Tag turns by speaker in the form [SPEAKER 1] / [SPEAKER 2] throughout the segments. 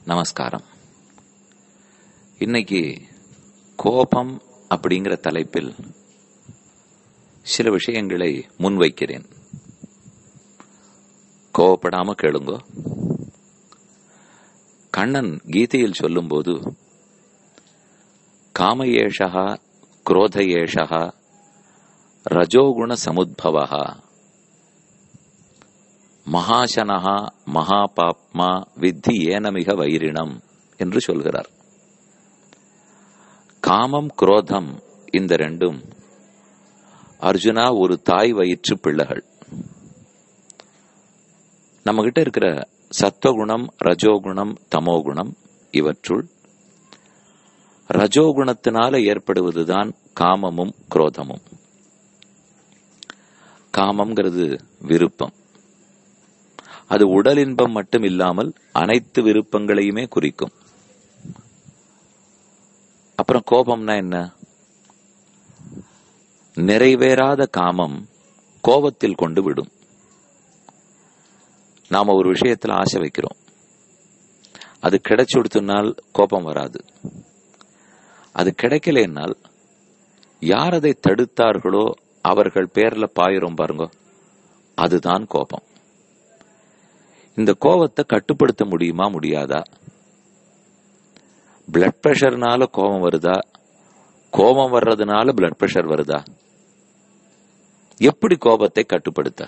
[SPEAKER 1] நமஸ்காரம் இன்னைக்கு கோபம் அப்படிங்கிற தலைப்பில் சில விஷயங்களை முன்வைக்கிறேன் கோவப்படாம கேளுங்கோ கண்ணன் கீதையில் சொல்லும்போது காமயேஷா குரோதயேஷா ரஜோகுண சமுத்பவா மகாசனஹா மகாபாப்மா வித்தி ஏனமிக வைரிணம் என்று சொல்கிறார் காமம் குரோதம் இந்த ரெண்டும் அர்ஜுனா ஒரு தாய் வயிற்று பிள்ளைகள் நம்ம கிட்ட இருக்கிற சத்வகுணம் ரஜோகுணம் தமோகுணம் இவற்றுள் ரஜோகுணத்தினால ஏற்படுவதுதான் காமமும் குரோதமும் காமம்ங்கிறது விருப்பம் அது உடல் இன்பம் மட்டும் இல்லாமல் அனைத்து விருப்பங்களையுமே குறிக்கும் அப்புறம் கோபம்னா என்ன நிறைவேறாத காமம் கோபத்தில் கொண்டு விடும் நாம ஒரு விஷயத்துல ஆசை வைக்கிறோம் அது கிடைச்சு கொடுத்தனால் கோபம் வராது அது கிடைக்கலனால் யார் அதை தடுத்தார்களோ அவர்கள் பேர்ல பாயிரும் பாருங்க அதுதான் கோபம் இந்த கோபத்தை கட்டுப்படுத்த முடியுமா முடியாதா பிளட் பிரஷர்னால கோபம் வருதா கோபம் வர்றதுனால பிளட் பிரஷர் வருதா எப்படி கோபத்தை கட்டுப்படுத்த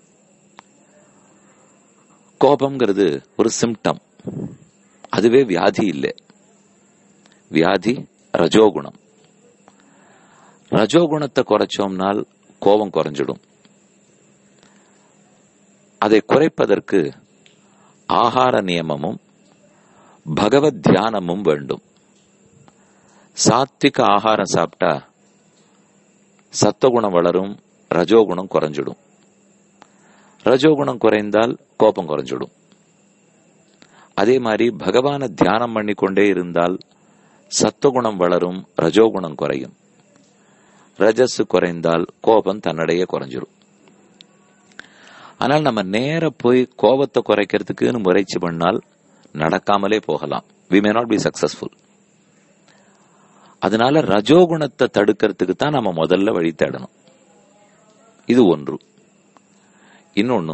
[SPEAKER 1] கோபம்ங்கிறது ஒரு சிம்டம் அதுவே வியாதி இல்லை வியாதி ரஜோகுணம் ரஜோகுணத்தை குறைச்சோம்னால் கோபம் குறைஞ்சிடும் அதை குறைப்பதற்கு ஆகார நியமமும் பகவத் தியானமும் வேண்டும் சாத்விக ஆகாரம் சாப்பிட்டா சத்தகுணம் வளரும் ரஜோகுணம் குறைஞ்சிடும் ரஜோகுணம் குறைந்தால் கோபம் குறைஞ்சிடும் அதே மாதிரி பகவான தியானம் பண்ணி கொண்டே இருந்தால் சத்துவகுணம் வளரும் ரஜோகுணம் குறையும் ரஜஸ் குறைந்தால் கோபம் தன்னடையே குறைஞ்சிரும் ஆனால் நம்ம நேர போய் கோபத்தை குறைக்கிறதுக்குன்னு முயற்சி பண்ணால் நடக்காமலே போகலாம் we may not be successful அதனால ரஜோகுணத்தை தடுக்கிறதுக்கு தான் நம்ம முதல்ல வழி தேடணும் இது ஒன்று இன்னொன்னு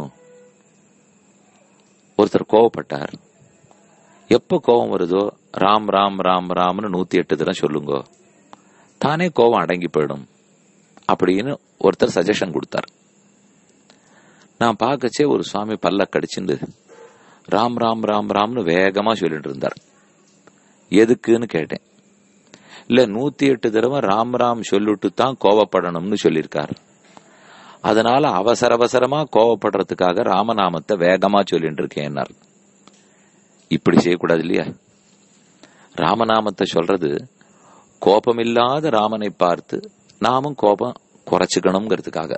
[SPEAKER 1] ஒருத்தர் கோவப்பட்டார் எப்ப கோபம் வருதோ ராம் ராம் ராம் ராம்னு நூத்தி எட்டு தரம் சொல்லுங்க தானே கோபம் அடங்கி போயிடும் அப்படின்னு ஒருத்தர் சஜஷன் கொடுத்தார் நான் பார்க்கச்சே ஒரு சுவாமி பல்ல கடிச்சுண்டு ராம் ராம் ராம் ராம்னு வேகமா சொல்லிட்டு இருந்தார் எதுக்குன்னு கேட்டேன் இல்ல நூத்தி எட்டு தடவை ராம் ராம் சொல்லிட்டு தான் கோவப்படணும்னு சொல்லியிருக்கார் அதனால அவசர அவசரமா கோவப்படுறதுக்காக ராமநாமத்தை வேகமா சொல்லிட்டு இருக்கேன்னார் இப்படி செய்யக்கூடாது இல்லையா ராமநாமத்தை சொல்றது கோபமில்லாத ராமனை பார்த்து நாமும் கோபம் குறைச்சுக்கணுங்கிறதுக்காக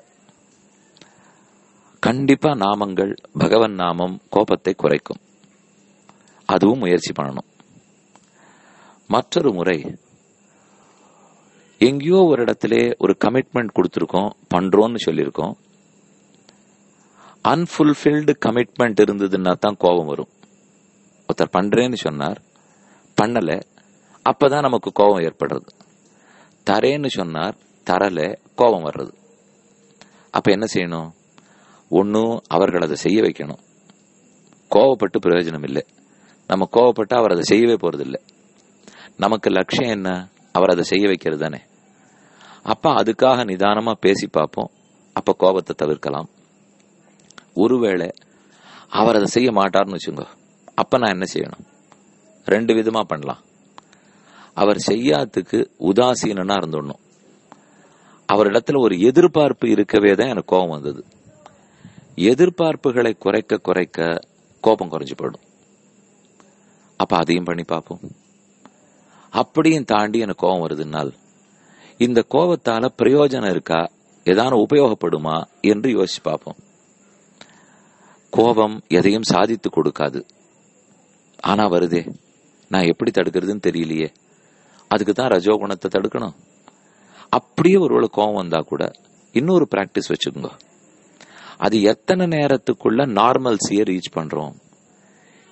[SPEAKER 1] கண்டிப்பா நாமங்கள் பகவன் நாமம் கோபத்தை குறைக்கும் அதுவும் முயற்சி பண்ணணும் மற்றொரு முறை எங்கேயோ ஒரு இடத்திலே ஒரு கமிட்மெண்ட் கொடுத்துருக்கோம் பண்றோம்னு சொல்லியிருக்கோம் அன்ஃபுல்ஃபில்டு கமிட்மெண்ட் இருந்ததுன்னா தான் கோபம் வரும் ஒருத்தர் பண்றேன்னு சொன்னார் பண்ணல அப்பதான் நமக்கு கோபம் ஏற்படுறது தரேன்னு சொன்னார் தரல கோபம் வர்றது அப்ப என்ன செய்யணும் ஒன்னும் அவர்கள் அதை செய்ய வைக்கணும் கோவப்பட்டு பிரயோஜனம் இல்லை நம்ம கோவப்பட்டு அவர் அதை செய்யவே போறது இல்லை நமக்கு லட்சியம் என்ன அவர் அதை செய்ய வைக்கிறது தானே அப்ப அதுக்காக நிதானமா பேசி பார்ப்போம் அப்ப கோபத்தை தவிர்க்கலாம் ஒருவேளை அவர் அதை செய்ய மாட்டார்னு வச்சுங்க அப்ப நான் என்ன செய்யணும் ரெண்டு விதமா பண்ணலாம் அவர் செய்யாததுக்கு உதாசீனா இருந்துடணும் அவரிடத்துல ஒரு எதிர்பார்ப்பு இருக்கவே தான் எனக்கு கோபம் வந்தது எதிர்பார்ப்புகளை குறைக்க குறைக்க கோபம் குறைஞ்சு போயிடும் அப்ப அதையும் பண்ணி பார்ப்போம் அப்படியும் தாண்டி எனக்கு கோபம் வருதுனால் இந்த கோபத்தால பிரயோஜனம் இருக்கா ஏதான உபயோகப்படுமா என்று யோசிச்சு பார்ப்போம் கோபம் எதையும் சாதித்து கொடுக்காது ஆனா வருதே நான் எப்படி தடுக்கிறதுன்னு தெரியலையே அதுக்கு தான் ரஜோகுணத்தை தடுக்கணும் அப்படியே ஒருவேளை கோபம் வந்தா கூட இன்னொரு பிராக்டிஸ் வச்சுக்கோங்க அது எத்தனை நேரத்துக்குள்ள நார்மல்சியை ரீச் பண்றோம்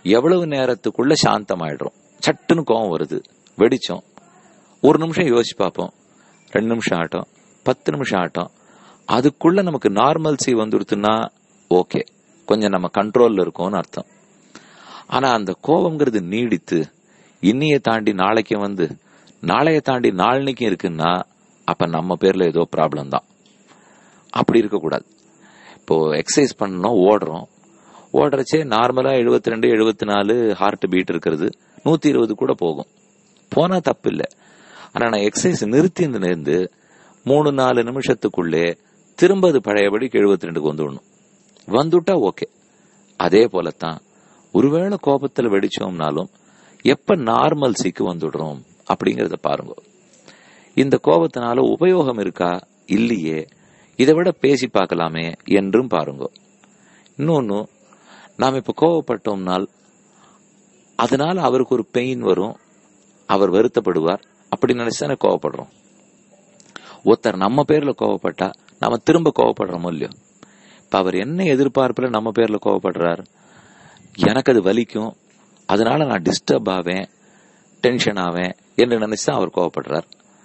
[SPEAKER 1] எவ்வளவு நேரத்துக்குள்ள சாந்தமாயிடுறோம் சட்டுன்னு கோவம் வருது வெடிச்சோம் ஒரு நிமிஷம் யோசிச்சு பார்ப்போம் ரெண்டு நிமிஷம் ஆட்டம் பத்து நிமிஷம் ஆட்டம் அதுக்குள்ள நமக்கு நார்மல்சி வந்துடுத்துன்னா ஓகே கொஞ்சம் நம்ம கண்ட்ரோல்ல இருக்கோம்னு அர்த்தம் ஆனா அந்த கோபம்ங்கிறது நீடித்து இன்னைய தாண்டி நாளைக்கு வந்து நாளைய தாண்டி நாளைக்கும் இருக்குன்னா அப்ப நம்ம பேர்ல ஏதோ ப்ராப்ளம் தான் அப்படி இருக்கக்கூடாது இப்போ எக்ஸசைஸ் பண்ணணும் ஓடுறோம் ஓடுறச்சே நார்மலா எழுபத்தி ரெண்டு எழுபத்தி நாலு ஹார்ட் பீட் இருக்கிறது நூத்தி இருபது கூட போகும் போனா தப்பு இல்லை ஆனா நான் எக்ஸசைஸ் நிறுத்தி இருந்து மூணு நாலு நிமிஷத்துக்குள்ளே திரும்ப அது பழையபடிக்கு எழுபத்தி ரெண்டுக்கு வந்துடணும் வந்துட்டா ஓகே அதே போலத்தான் ஒருவேளை கோபத்துல வெடிச்சோம்னாலும் எப்ப நார்மல்சிக்கு வந்துடுறோம் அப்படிங்கறத பாருங்க இந்த கோபத்தினால உபயோகம் இருக்கா இல்லையே இதை விட பேசி பார்க்கலாமே என்றும் பாருங்க இன்னொன்னு நாம் இப்ப கோவப்பட்டோம்னால் அதனால அவருக்கு ஒரு பெயின் வரும் அவர் வருத்தப்படுவார் அப்படி நினைச்சுதானே கோவப்படுறோம் ஒருத்தர் நம்ம பேர்ல கோவப்பட்டா நாம திரும்ப கோவப்படுறோமோ இல்லையோ இப்ப அவர் என்ன எதிர்பார்ப்புல நம்ம பேர்ல கோவப்படுறார் எனக்கு அது வலிக்கும் அதனால நான் டிஸ்டர்ப் ஆவேன் டென்ஷன் ஆவேன் என்று நினைச்சுதான் அவர் கோவப்படுறார்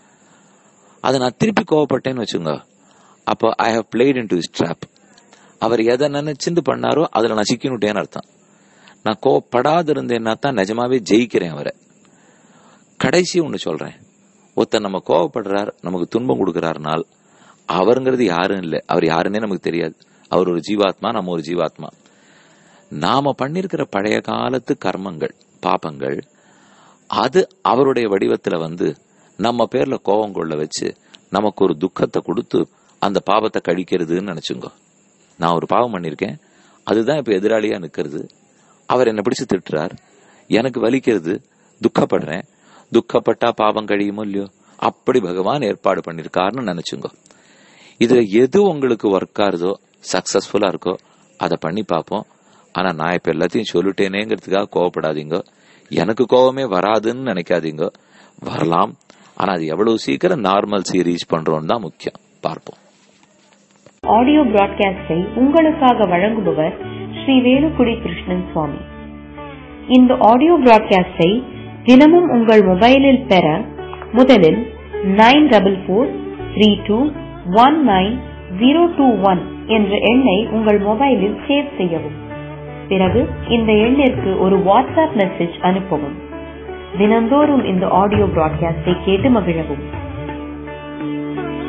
[SPEAKER 1] அதை நான் திருப்பி கோவப்பட்டேன்னு வச்சுங்க அப்போ I have played into trap அவர் எதை நினைச்சுட்டு பண்ணாரோ அதுல நான் சிக்கினுட்டேன்னு அர்த்தம் நான் கோவப்படாது இருந்தேன்னா தான் நிஜமாவே ஜெயிக்கிறேன் அவரை கடைசி ஒண்ணு சொல்றேன் ஒருத்தர் நம்ம கோவப்படுறார் நமக்கு துன்பம் கொடுக்கிறார்னால் அவருங்கிறது யாரும் இல்லை அவர் யாருன்னே நமக்கு தெரியாது அவர் ஒரு ஜீவாத்மா நம்ம ஒரு ஜீவாத்மா நாம பண்ணிருக்கிற பழைய காலத்து கர்மங்கள் பாபங்கள் அது அவருடைய வடிவத்துல வந்து நம்ம பேர்ல கோபம் கொள்ள வச்சு நமக்கு ஒரு துக்கத்தை கொடுத்து அந்த பாவத்தை கழிக்கிறதுன்னு நினைச்சுங்க நான் ஒரு பாவம் பண்ணிருக்கேன் அதுதான் இப்ப எதிராளியா நிக்கிறது அவர் என்ன பிடிச்சு திட்டுறார் எனக்கு வலிக்கிறது துக்கப்படுறேன் துக்கப்பட்டா பாவம் கழியுமோ இல்லையோ அப்படி பகவான் ஏற்பாடு பண்ணிருக்காருன்னு நினைச்சுங்க இதுல எது உங்களுக்கு ஒர்க் ஆகுதோ சக்சஸ்ஃபுல்லா இருக்கோ அதை பண்ணி பார்ப்போம் ஆனா நான் இப்ப எல்லாத்தையும் சொல்லிட்டேனேங்கிறதுக்காக கோவப்படாதீங்க எனக்கு கோவமே வராதுன்னு நினைக்காதீங்க வரலாம் ஆனா அது எவ்வளவு சீக்கிரம் நார்மல் ரீச் பண்றோம்னு தான் முக்கியம் பார்ப்போம்
[SPEAKER 2] ஆடியோ பிராட்காஸ்டை உங்களுக்காக வழங்குபவர் ஸ்ரீ வேலுக்குடி கிருஷ்ணன் சுவாமி இந்த ஆடியோ பிராட்காஸ்டை தினமும் உங்கள் மொபைலில் பெற முதலில் nine double four three two one nine zero two one என்ற எண்ணை உங்கள் மொபைலில் சேவ் செய்யவும் பிறகு இந்த எண்ணிற்கு ஒரு வாட்ஸ்அப் மெசேஜ் அனுப்பவும் தினந்தோறும் இந்த ஆடியோ பிராட்காஸ்டை கேட்டு மகிழவும்